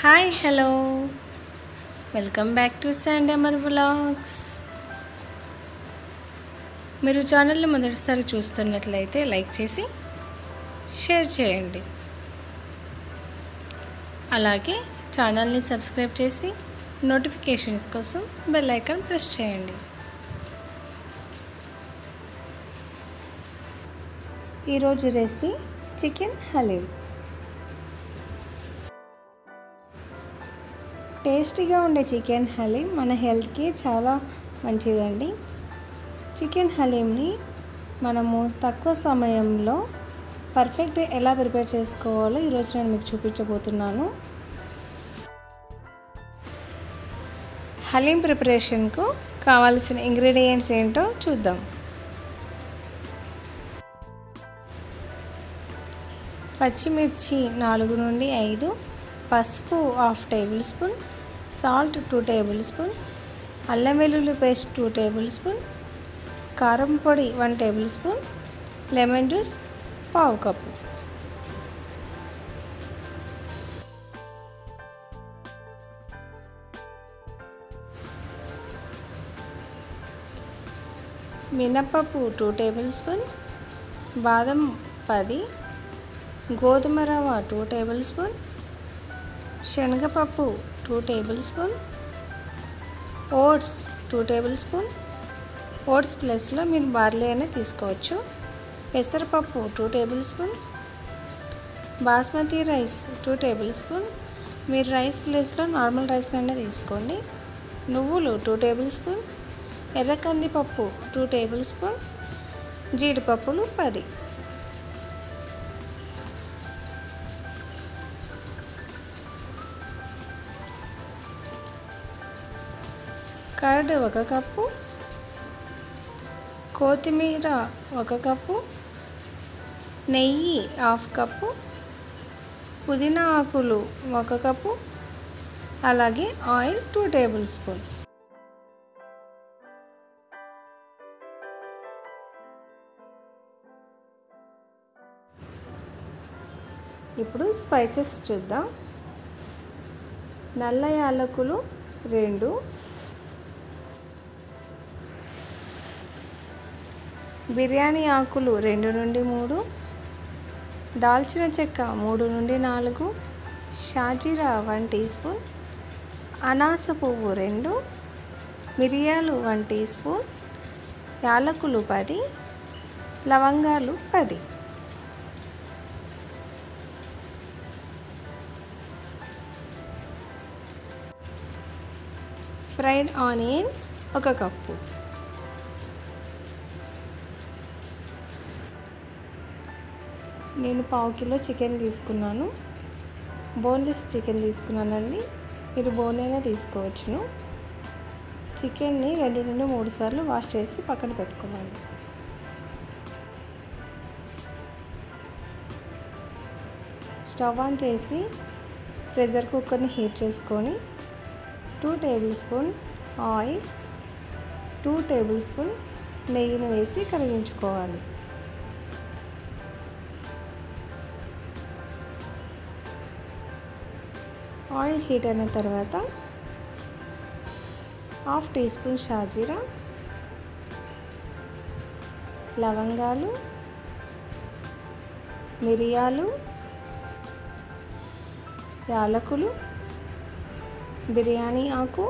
hi hello welcome back to శాండమర్ vlogs మీరు ఛానల్ని మొదటిసారి చూస్తున్నట్లయితే లైక్ చేసి షేర్ చేయండి అలాగే ఛానల్ని సబ్స్క్రైబ్ చేసి నోటిఫికేషన్స్ కోసం బెల్ ఐకాన్ ప్రెస్ చేయండి ఈరోజు రెసిపీ చికెన్ హలీం టేస్టీగా ఉండే చికెన్ హలీం మన హెల్త్కి చాలా మంచిదండి చికెన్ హలీంని మనము తక్కువ సమయంలో పర్ఫెక్ట్ ఎలా ప్రిపేర్ చేసుకోవాలో ఈరోజు నేను మీకు చూపించబోతున్నాను హలీం ప్రిపరేషన్కు కావాల్సిన ఇంగ్రీడియంట్స్ ఏంటో చూద్దాం పచ్చిమిర్చి నాలుగు నుండి ఐదు పసుపు half tablespoon salt two tablespoon అల్లం వెల్లుల్లి పేస్ట్ టూ టేబుల్ స్పూన్ కారం పొడి one tablespoon lemon juice పావు కప్పు మినపప్పు టూ టేబుల్ స్పూన్ బాదం పది గోధుమ రవ్వ టూ టేబుల్ స్పూన్ శనగపప్పు two tablespoon oats two tablespoon oats ప్లస్లో మీరు బార్లీ అయినా తీసుకోవచ్చు పెసరపప్పు two tablespoon basmati rice two tablespoon మీరు రైస్ ప్లేస్లో నార్మల్ రైస్ అయినా తీసుకోండి నువ్వులు టూ టేబుల్ స్పూన్ ఎర్ర కందిపప్పు టూ టేబుల్ స్పూన్ జీడిపప్పులు పది కర్డ్ ఒక కప్పు కొత్తిమీర ఒక కప్పు నెయ్యి హాఫ్ కప్పు పుదీనా ఆకులు ఒక కప్పు అలాగే ఆయిల్ టూ టేబుల్ స్పూన్ ఇప్పుడు స్పైసెస్ చూద్దాం నల్ల యాలకులు రెండు బిర్యానీ ఆకులు రెండు నుండి మూడు దాల్చిన చెక్క మూడు నుండి నాలుగు షాజీరా వన్ టీ స్పూన్ అనాస పువ్వు రెండు మిరియాలు వన్ టీ స్పూన్ యాలకులు పది లవంగాలు పది ఫ్రైడ్ ఆనియన్స్ ఒక కప్పు నేను పావు కిలో చికెన్ తీసుకున్నాను బోన్లెస్ చికెన్ తీసుకున్నానండి మీరు బోన్ అయినా తీసుకోవచ్చును చికెన్ని రెండు నుండి మూడు సార్లు వాష్ చేసి పక్కన పెట్టుకున్నాను స్టవ్ ఆన్ చేసి ప్రెషర్ కుక్కర్ని హీట్ చేసుకొని two tablespoon oil two tablespoon నెయ్యిని వేసి కరిగించుకోవాలి ఆయిల్ హీట్ అయిన తర్వాత హాఫ్ టీ స్పూన్ షాజీరా లవంగాలు మిరియాలు యాలకులు బిర్యానీ ఆకు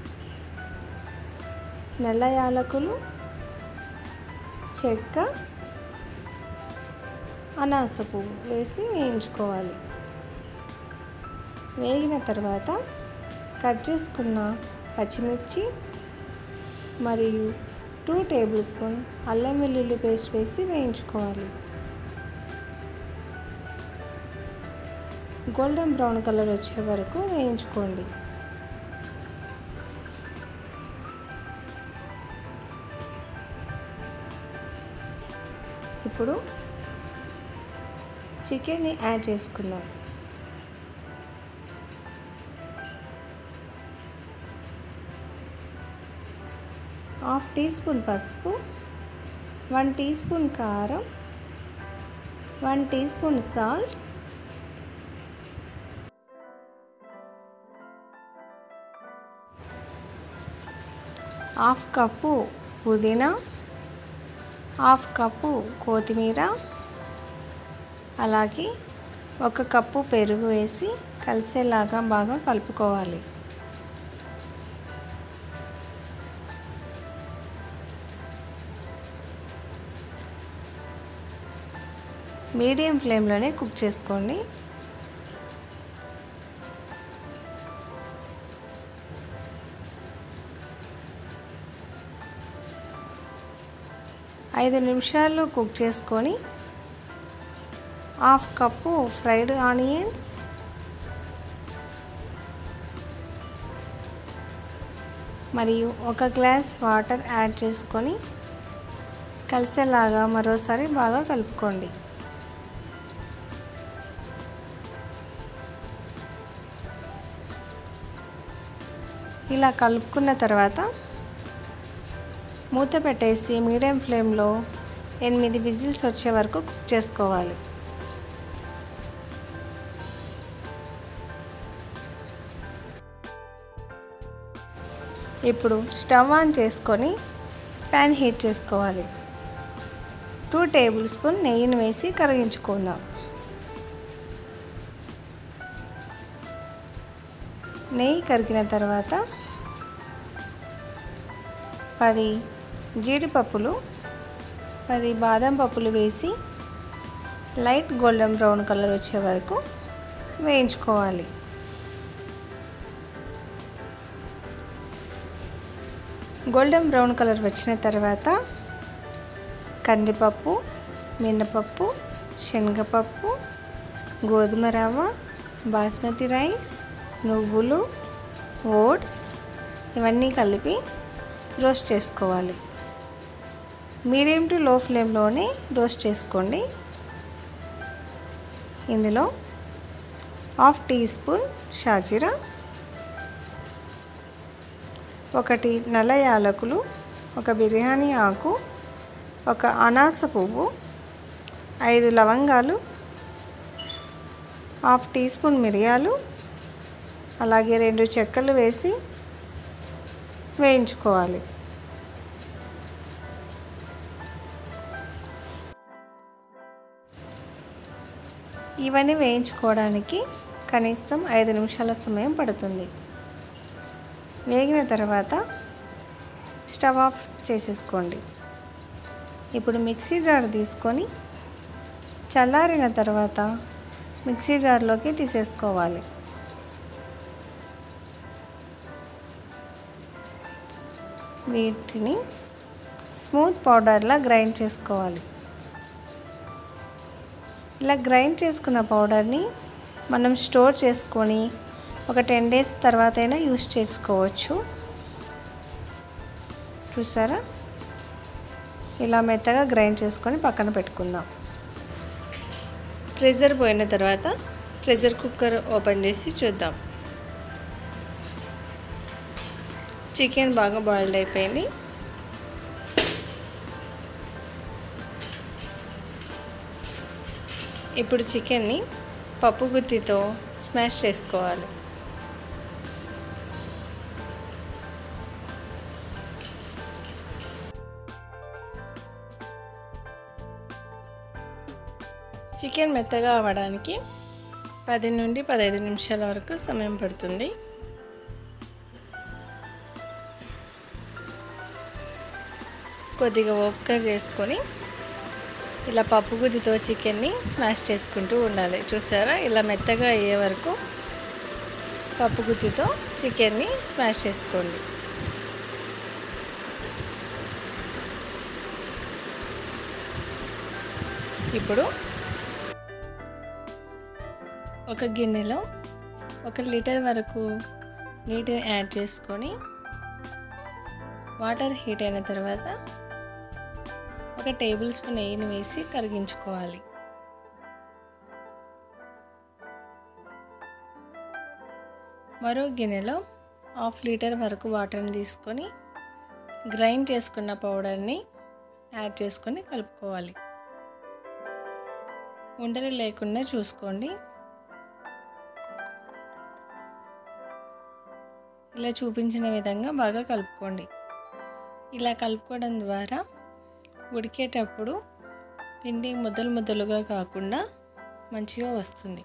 నల్ల యాలకులు చెక్క అనాస పువ్వు వేసి వేయించుకోవాలి వేగిన తర్వాత కట్ చేసుకున్న పచ్చిమిర్చి మరియు టూ టేబుల్ స్పూన్ అల్లం వెల్లుల్లి పేస్ట్ వేసి వేయించుకోవాలి గోల్డెన్ బ్రౌన్ కలర్ వచ్చే వరకు వేయించుకోండి ఇప్పుడు చికెన్ని యాడ్ చేసుకుందాం హాఫ్ టీ స్పూన్ పసుపు వన్ టీ స్పూన్ కారం one teaspoon salt half cup పుదీనా హాఫ్ కప్పు కొత్తిమీర అలాగే ఒక కప్పు పెరుగు వేసి కలిసేలాగా బాగా కలుపుకోవాలి మీడియం ఫ్లేమ్లోనే కుక్ చేసుకోండి ఐదు నిమిషాలు కుక్ చేసుకొని హాఫ్ కప్పు ఫ్రైడ్ ఆనియన్స్ మరియు ఒక గ్లాస్ వాటర్ యాడ్ చేసుకొని కలిసేలాగా మరోసారి బాగా కలుపుకోండి ఇలా కలుపుకున్న తర్వాత మూత పెట్టేసి మీడియం ఫ్లేమ్లో ఎనిమిది విజిల్స్ వచ్చే వరకు కుక్ చేసుకోవాలి ఇప్పుడు స్టవ్ ఆన్ చేసుకొని ప్యాన్ హీట్ చేసుకోవాలి టూ టేబుల్ స్పూన్ నెయ్యిని వేసి కరిగించుకుందాం నెయ్యి కరిగిన తర్వాత పది జీడిపప్పులు పది బాదం పప్పులు వేసి లైట్ గోల్డెన్ బ్రౌన్ కలర్ వచ్చే వరకు వేయించుకోవాలి గోల్డెన్ బ్రౌన్ కలర్ వచ్చిన తర్వాత కందిపప్పు మినపప్పు శనగపప్పు గోధుమ రవ్వ బాస్మతి రైస్ నువ్వులు ఓట్స్ ఇవన్నీ కలిపి రోస్ట్ చేసుకోవాలి మీడియం టు లో ఫ్లేమ్లోనే రోస్ట్ చేసుకోండి ఇందులో హాఫ్ టీ స్పూన్ షాజీరా ఒకటి నల్ల యాలకులు ఒక బిర్యానీ ఆకు ఒక అనాస పువ్వు ఐదు లవంగాలు హాఫ్ టీ స్పూన్ మిరియాలు అలాగే రెండు చెక్కలు వేసి వేయించుకోవాలి ఇవన్నీ వేయించుకోవడానికి కనీసం ఐదు నిమిషాల సమయం పడుతుంది వేగిన తర్వాత స్టవ్ ఆఫ్ చేసేసుకోండి ఇప్పుడు మిక్సీ జార్ తీసుకొని చల్లారిన తర్వాత మిక్సీ జార్లోకి తీసేసుకోవాలి వీటిని స్మూత్ పౌడర్లా గ్రైండ్ చేసుకోవాలి ఇలా గ్రైండ్ చేసుకున్న పౌడర్ని మనం స్టోర్ చేసుకొని ఒక టెన్ డేస్ తర్వాత అయినా యూస్ చేసుకోవచ్చు చూసారా ఇలా మెత్తగా గ్రైండ్ చేసుకొని పక్కన పెట్టుకుందాం ప్రెషర్ పోయిన తర్వాత ప్రెషర్ కుక్కర్ ఓపెన్ చేసి చూద్దాం చికెన్ బాగా బాయిల్డ్ అయిపోయింది ఇప్పుడు చికెన్ని పప్పు గుత్తితో స్మాష్ చేసుకోవాలి చికెన్ మెత్తగా అవ్వడానికి పది నుండి పదహైదు నిమిషాల వరకు సమయం పడుతుంది కొద్దిగా ఓపిక చేసుకొని ఇలా పప్పు గుద్దితో చికెన్ని స్మాష్ చేసుకుంటూ ఉండాలి చూసారా ఇలా మెత్తగా అయ్యే వరకు పప్పు గుత్తితో చికెన్ని స్మాష్ చేసుకోండి ఇప్పుడు ఒక గిన్నెలో ఒక లీటర్ వరకు నీటిని యాడ్ చేసుకొని వాటర్ హీట్ అయిన తర్వాత ఒక టేబుల్ స్పూన్ నెయ్యిని వేసి కరిగించుకోవాలి మరో గిన్నెలో హాఫ్ లీటర్ వరకు వాటర్ని తీసుకొని గ్రైండ్ చేసుకున్న పౌడర్ని యాడ్ చేసుకొని కలుపుకోవాలి ఉండలు లేకుండా చూసుకోండి ఇలా చూపించిన విధంగా బాగా కలుపుకోండి ఇలా కలుపుకోవడం ద్వారా ఉడికేటప్పుడు పిండి ముద్దలు ముద్దలుగా కాకుండా మంచిగా వస్తుంది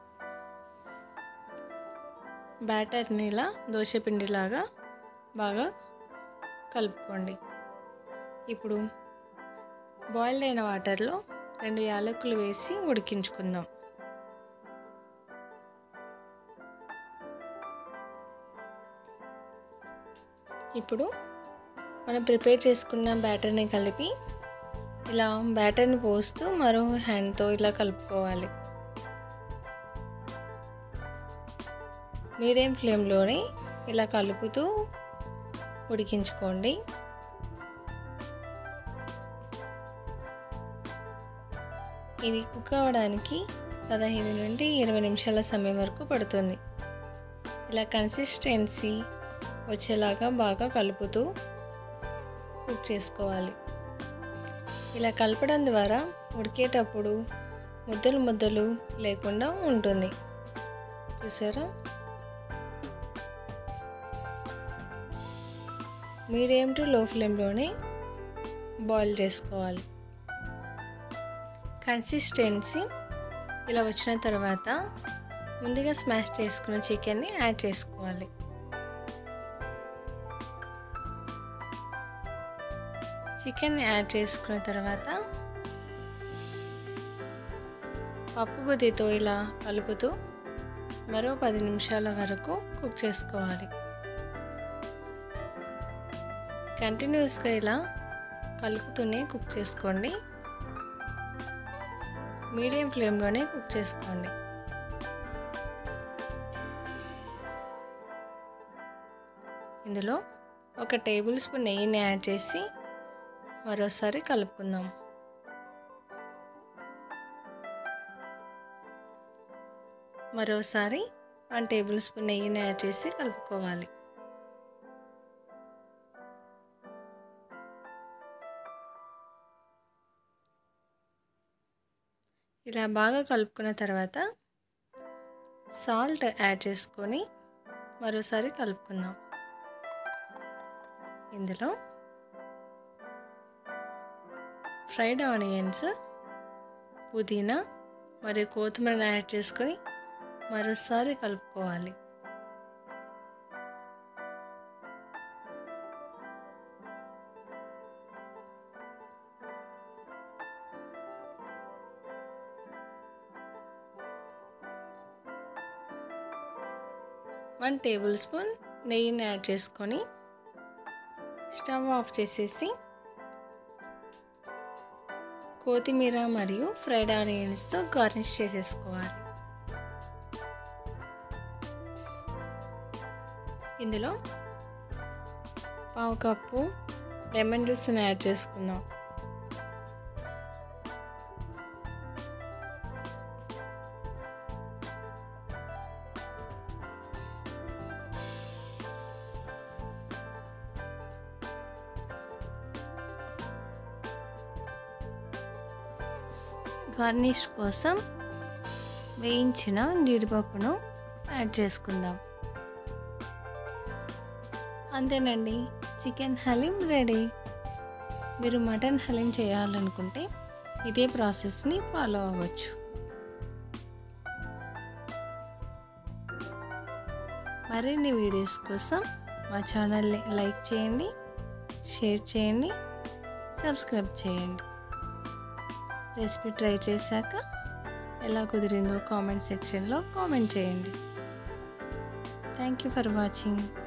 బ్యాటర్ని ఇలా దోశ పిండిలాగా బాగా కలుపుకోండి ఇప్పుడు బాయిల్డ్ అయిన వాటర్లో రెండు యాలకులు వేసి ఉడికించుకుందాం ఇప్పుడు మనం ప్రిపేర్ చేసుకున్న బ్యాటర్ని కలిపి ఇలా బ్యాటర్ని పోస్తూ మరో హ్యాండ్తో ఇలా కలుపుకోవాలి మీడియం ఫ్లేమ్లోనే ఇలా కలుపుతూ ఉడికించుకోండి ఇది కుక్ అవ్వడానికి పదహైదు నుండి ఇరవై నిమిషాల సమయం వరకు పడుతుంది ఇలా కన్సిస్టెన్సీ వచ్చేలాగా బాగా కలుపుతూ కుక్ చేసుకోవాలి ఇలా కలపడం ద్వారా ఉడికేటప్పుడు ముద్దలు ముద్దలు లేకుండా ఉంటుంది చూసారా మీడియం టు లో ఫ్లేమ్లోనే బాయిల్ చేసుకోవాలి కన్సిస్టెన్సీ ఇలా వచ్చిన తర్వాత ముందుగా స్మాష్ చేసుకున్న చికెన్ని యాడ్ చేసుకోవాలి చికెన్ యాడ్ చేసుకున్న తర్వాత పప్పు గుదితో ఇలా కలుపుతూ మరో పది నిమిషాల వరకు కుక్ చేసుకోవాలి కంటిన్యూస్గా ఇలా కలుపుతూనే కుక్ చేసుకోండి మీడియం ఫ్లేమ్లోనే కుక్ చేసుకోండి ఇందులో ఒక టేబుల్ స్పూన్ నెయ్యిని యాడ్ చేసి మరోసారి కలుపుకుందాం మరోసారి వన్ టేబుల్ స్పూన్ నెయ్యిని యాడ్ చేసి కలుపుకోవాలి ఇలా బాగా కలుపుకున్న తర్వాత సాల్ట్ యాడ్ చేసుకొని మరోసారి కలుపుకుందాం ఇందులో ఫ్రైడ్ ఆనియన్స్ పుదీనా మరియు కొత్తిమీరని యాడ్ చేసుకొని మరోసారి కలుపుకోవాలి వన్ టేబుల్ స్పూన్ నెయ్యిని యాడ్ చేసుకొని స్టవ్ ఆఫ్ చేసేసి కొత్తిమీర మరియు ఫ్రైడ్ ఆనియన్స్తో గార్నిష్ చేసేసుకోవాలి ఇందులో పావు కప్పు లెమన్ జ్యూస్ని యాడ్ చేసుకుందాం గార్నిష్ కోసం వేయించిన జీడిపప్పును యాడ్ చేసుకుందాం అంతేనండి చికెన్ హలీం రెడీ మీరు మటన్ హలీం చేయాలనుకుంటే ఇదే ప్రాసెస్ని ఫాలో అవ్వచ్చు మరిన్ని వీడియోస్ కోసం మా ఛానల్ని లైక్ చేయండి షేర్ చేయండి సబ్స్క్రైబ్ చేయండి రెసిపీ ట్రై చేశాక ఎలా కుదిరిందో కామెంట్ సెక్షన్లో కామెంట్ చేయండి థ్యాంక్ యూ ఫర్ వాచింగ్